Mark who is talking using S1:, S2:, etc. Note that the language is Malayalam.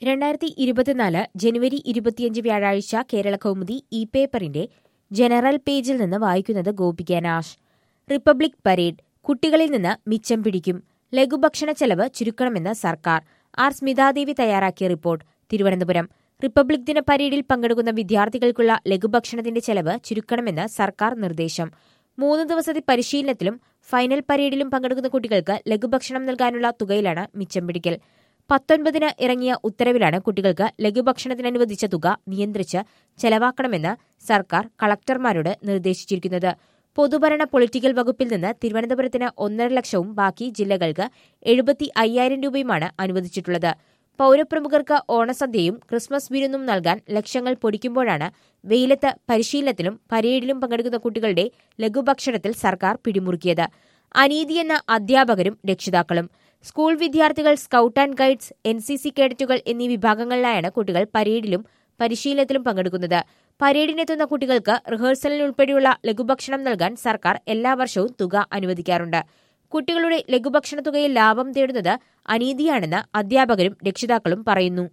S1: രണ്ടായിരത്തി ഇരുപത്തിനാല് ജനുവരി ഇരുപത്തിയഞ്ച് വ്യാഴാഴ്ച കേരള കൗമുദി ഇ പേപ്പറിന്റെ ജനറൽ പേജിൽ നിന്ന് വായിക്കുന്നത് ഗോപിക നാഷ് റിപ്പബ്ലിക് പരേഡ് കുട്ടികളിൽ നിന്ന് മിച്ചം പിടിക്കും ലഘുഭക്ഷണ ചെലവ് ചുരുക്കണമെന്ന് സർക്കാർ ആർ സ്മിതാദേവി തയ്യാറാക്കിയ റിപ്പോർട്ട് തിരുവനന്തപുരം റിപ്പബ്ലിക് ദിന പരേഡിൽ പങ്കെടുക്കുന്ന വിദ്യാർത്ഥികൾക്കുള്ള ലഘുഭക്ഷണത്തിന്റെ ചെലവ് ചുരുക്കണമെന്ന് സർക്കാർ നിർദ്ദേശം മൂന്ന് ദിവസത്തെ പരിശീലനത്തിലും ഫൈനൽ പരേഡിലും പങ്കെടുക്കുന്ന കുട്ടികൾക്ക് ലഘുഭക്ഷണം നൽകാനുള്ള തുകയിലാണ് മിച്ചം പിടിക്കൽ പത്തൊൻപതിന് ഇറങ്ങിയ ഉത്തരവിലാണ് കുട്ടികൾക്ക് ലഘുഭക്ഷണത്തിന് അനുവദിച്ച തുക നിയന്ത്രിച്ച് ചെലവാക്കണമെന്ന് സർക്കാർ കളക്ടർമാരോട് നിർദ്ദേശിച്ചിരിക്കുന്നത് പൊതുഭരണ പൊളിറ്റിക്കൽ വകുപ്പിൽ നിന്ന് തിരുവനന്തപുരത്തിന് ഒന്നര ലക്ഷവും ബാക്കി ജില്ലകൾക്ക് എഴുപത്തി അയ്യായിരം രൂപയുമാണ് അനുവദിച്ചിട്ടുള്ളത് പൌരപ്രമുഖർക്ക് ഓണസദ്യയും ക്രിസ്മസ് വിരുന്നും നൽകാൻ ലക്ഷങ്ങൾ പൊടിക്കുമ്പോഴാണ് വെയിലത്ത് പരിശീലനത്തിലും പരേഡിലും പങ്കെടുക്കുന്ന കുട്ടികളുടെ ലഘുഭക്ഷണത്തിൽ സർക്കാർ പിടിമുറുക്കിയത് അനീതിയെന്ന അധ്യാപകരും രക്ഷിതാക്കളും സ്കൂൾ വിദ്യാർത്ഥികൾ scout and guides N C C കേഡറ്റുകൾ എന്നീ വിഭാഗങ്ങളിലായാണ് കുട്ടികൾ പരേഡിലും പരിശീലനത്തിലും പങ്കെടുക്കുന്നത് പരേഡിനെത്തുന്ന കുട്ടികൾക്ക് റിഹേഴ്സലിനുൾപ്പെടെയുള്ള ലഘുഭക്ഷണം നൽകാൻ സർക്കാർ എല്ലാ വർഷവും തുക അനുവദിക്കാറുണ്ട് കുട്ടികളുടെ ലഘുഭക്ഷണ തുകയിൽ ലാഭം തേടുന്നത് അനീതിയാണെന്ന് അധ്യാപകരും രക്ഷിതാക്കളും പറയുന്നു